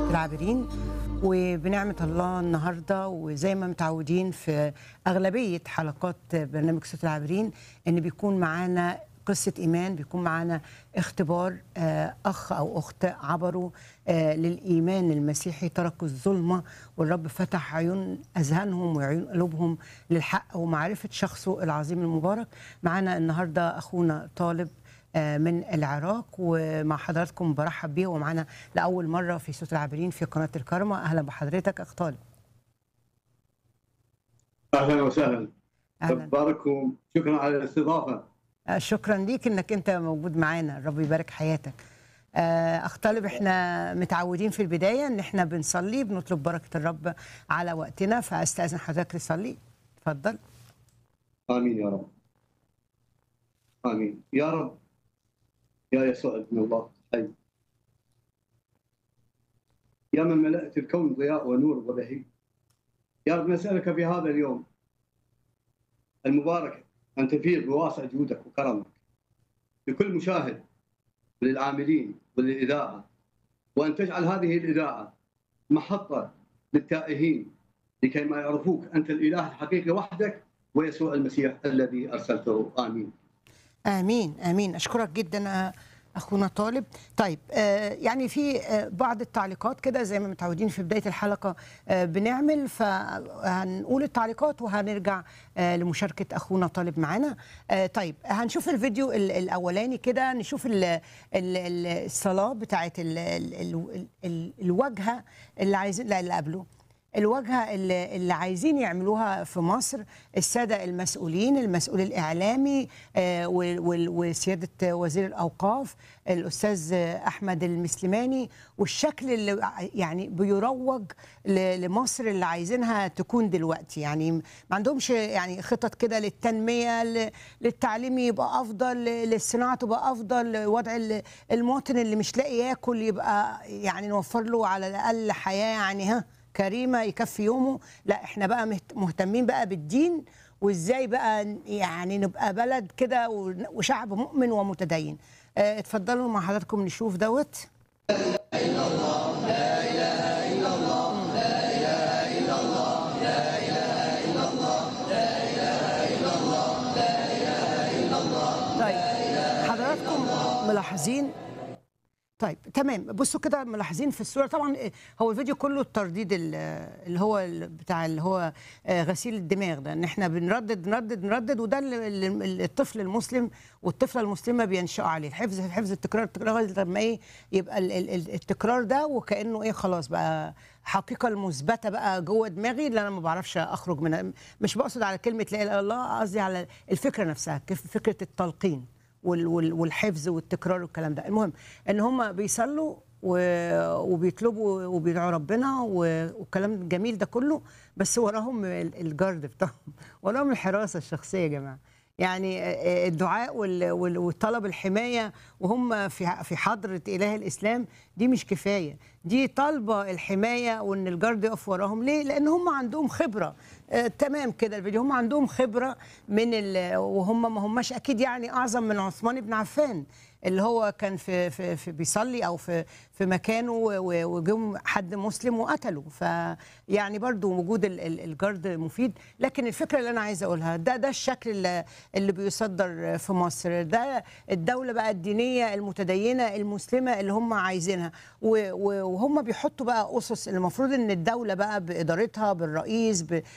العابرين وبنعمة الله النهاردة وزي ما متعودين في أغلبية حلقات برنامج صوت العابرين إن بيكون معانا قصة إيمان بيكون معانا اختبار آه، أخ أو أخت عبروا آه، للإيمان المسيحي تركوا الظلمة والرب فتح عيون أذهانهم وعيون قلوبهم للحق ومعرفة شخصه العظيم المبارك معانا النهاردة أخونا طالب آه، من العراق ومع حضراتكم برحب بيه ومعانا لأول مرة في صوت العابرين في قناة الكرمة أهلا بحضرتك أخ طالب اهلا وسهلا أهلا باركم شكرا على الاستضافه آه، شكرا ليك انك انت موجود معانا الرب يبارك حياتك آه، اخ طالب احنا متعودين في البدايه ان احنا بنصلي بنطلب بركه الرب على وقتنا فاستاذن حضرتك تصلي اتفضل امين يا رب امين يا رب يا يسوع ابن الله الحي يا من ملأت الكون ضياء ونور وبهي يا رب نسألك في هذا اليوم المبارك أن تفيض بواسع جودك وكرمك لكل مشاهد وللعاملين وللإذاعة وأن تجعل هذه الإذاعة محطة للتائهين لكي ما يعرفوك أنت الإله الحقيقي وحدك ويسوع المسيح الذي أرسلته آمين امين امين اشكرك جدا آه، اخونا طالب طيب آه، يعني في آه، بعض التعليقات كده زي ما متعودين في بدايه الحلقه آه، بنعمل فهنقول التعليقات وهنرجع آه، لمشاركه اخونا طالب معانا آه، طيب هنشوف الفيديو ال- الاولاني كده نشوف ال- ال- ال- الصلاه بتاعت ال- ال- ال- ال- الواجهه اللي عايزين لا اللي قبله الواجهه اللي, اللي عايزين يعملوها في مصر الساده المسؤولين المسؤول الاعلامي آه، وال- وال- وسياده وزير الاوقاف الاستاذ احمد المسلماني والشكل اللي ع- يعني بيروج ل- لمصر اللي عايزينها تكون دلوقتي يعني ما عندهمش يعني خطط كده للتنميه ل- للتعليم يبقى افضل ل- للصناعه تبقى افضل وضع ال- المواطن اللي مش لاقي ياكل يبقى يعني نوفر له على الاقل حياه يعني ها كريمه يكفي يومه لا احنا بقى مهت- مهتمين بقى بالدين وازاي بقى ن- يعني نبقى بلد كده ون- وشعب مؤمن ومتدين اه، اتفضلوا مع حضراتكم نشوف دوت طيب حضراتكم ملاحظين طيب تمام بصوا كده ملاحظين في الصوره طبعا إيه، هو الفيديو كله الترديد ال- اللي هو ال- بتاع اللي هو آه، غسيل الدماغ ده ان احنا بنردد نردد نردد وده اللي- اللي الطفل المسلم والطفله المسلمه بينشأوا عليه الحفظ حفظ التكرار التكرار لغايه لما ايه يبقى ال- ال- ال- التكرار ده وكانه ايه خلاص بقى حقيقه المثبته بقى جوه دماغي اللي انا ما بعرفش اخرج منها مش بقصد على كلمه لا اله الا الله قصدي على الفكره نفسها كيف فكره التلقين وال- وال- والحفظ والتكرار والكلام ده المهم ان هم بيصلوا و- وبيطلبوا وبيدعوا ربنا و- والكلام الجميل ده كله بس وراهم ال- الجارد بتاعهم وراهم الحراسه الشخصيه يا جماعه يعني الدعاء وال- وال- وطلب الحمايه وهم في في حضره اله الاسلام دي مش كفايه دي طالبه الحمايه وان الجارد يقف وراهم ليه لان هم عندهم خبره آه تمام كده الفيديو هم عندهم خبره من ال- وهم ما هماش اكيد يعني اعظم من عثمان بن عفان اللي هو كان في في, في بيصلي او في في مكانه و- و- وجم حد مسلم وقتله فيعني برضو وجود ال- ال- الجارد مفيد لكن الفكره اللي انا عايزه اقولها ده ده الشكل اللي, اللي بيصدر في مصر ده الدوله بقى الدينيه المتدينه المسلمه اللي هم عايزينها و- و- وهم بيحطوا بقى اسس المفروض ان الدوله بقى بادارتها بالرئيس ب-